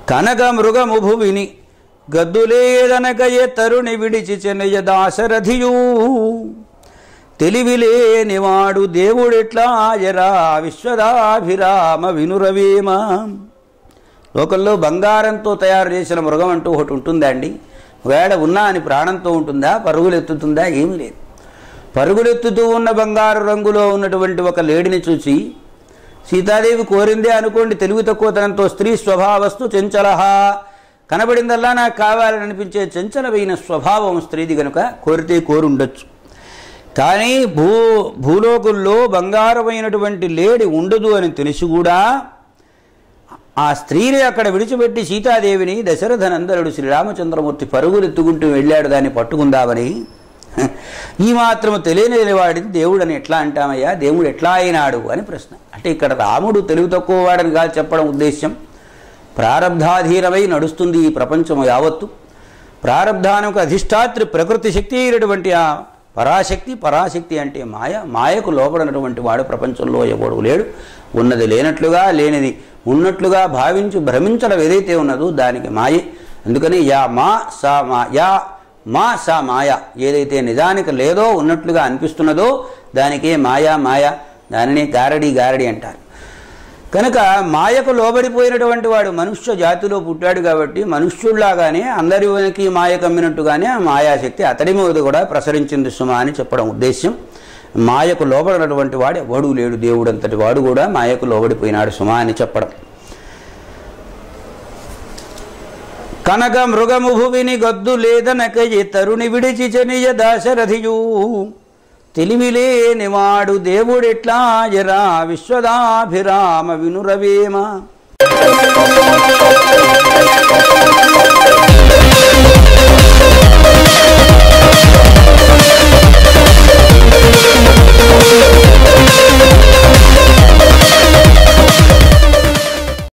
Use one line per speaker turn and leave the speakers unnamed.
కనక మృగము భువిని గద్దులేదనకయే తరుణి విడిచి చెన్నయ్య దాశరథియూ తెలివిలేనివాడు దేవుడెట్లా ఆయరా విశ్వదాభిరామ వినురవేమ లోకల్లో బంగారంతో తయారు చేసిన మృగం అంటూ ఒకటి ఉంటుందా అండి ఒకవేళ ఉన్నా అని ప్రాణంతో ఉంటుందా పరుగులు ఎత్తుతుందా ఏమీ లేదు పరుగులెత్తుతూ ఉన్న బంగారు రంగులో ఉన్నటువంటి ఒక లేడిని చూసి సీతాదేవి కోరిందే అనుకోండి తెలివి తక్కువతనంతో స్త్రీ స్వభావస్తు చెంచలహ కనబడిందల్లా నాకు కావాలని అనిపించే చంచలమైన స్వభావం స్త్రీది కనుక కోరితే కోరుండొచ్చు కానీ భూ భూలోకుల్లో బంగారమైనటువంటి లేడి ఉండదు అని తెలిసి కూడా ఆ స్త్రీని అక్కడ విడిచిపెట్టి సీతాదేవిని దశరథనందనుడు శ్రీరామచంద్రమూర్తి పరుగులెత్తుకుంటూ వెళ్ళాడు దాన్ని పట్టుకుందామని ఈ మాత్రము తెలియని వాడిని దేవుడని ఎట్లా అంటామయ్యా దేవుడు ఎట్లా అయినాడు అని ప్రశ్న అంటే ఇక్కడ రాముడు తెలివి తక్కువ వాడని కాదు చెప్పడం ఉద్దేశ్యం ప్రారబ్ధాధీనమై నడుస్తుంది ఈ ప్రపంచము యావత్తు ప్రారబ్ధానికి అధిష్టాత్రి ప్రకృతి శక్తి అయినటువంటి ఆ పరాశక్తి పరాశక్తి అంటే మాయ మాయకు లోపడినటువంటి వాడు ప్రపంచంలో ఎవడు లేడు ఉన్నది లేనట్లుగా లేనిది ఉన్నట్లుగా భావించి భ్రమించడం ఏదైతే ఉన్నదో దానికి మాయే అందుకని యా మా సా మా యా మా సా మాయ ఏదైతే నిజానికి లేదో ఉన్నట్లుగా అనిపిస్తున్నదో దానికే మాయా మాయ దానిని గారడి గారడి అంటారు కనుక మాయకు లోబడిపోయినటువంటి వాడు మనుష్య జాతిలో పుట్టాడు కాబట్టి మనుష్యుల్లాగానే అందరికి మాయ కమ్మినట్టుగానే ఆ మాయాశక్తి అతడి మీద కూడా ప్రసరించింది సుమా అని చెప్పడం ఉద్దేశ్యం మాయకు లోబడినటువంటి వాడు ఎవడు లేడు దేవుడు అంతటి వాడు కూడా మాయకు లోబడిపోయినాడు సుమా అని చెప్పడం కనక మృగము భువిని గద్దు లేదనక ఈ తరుణి విడిచి చనియ దాశరథియూ తెలివిలేనివాడు దేవుడెట్లా జరా విశ్వదాభిరామ వినురవేమ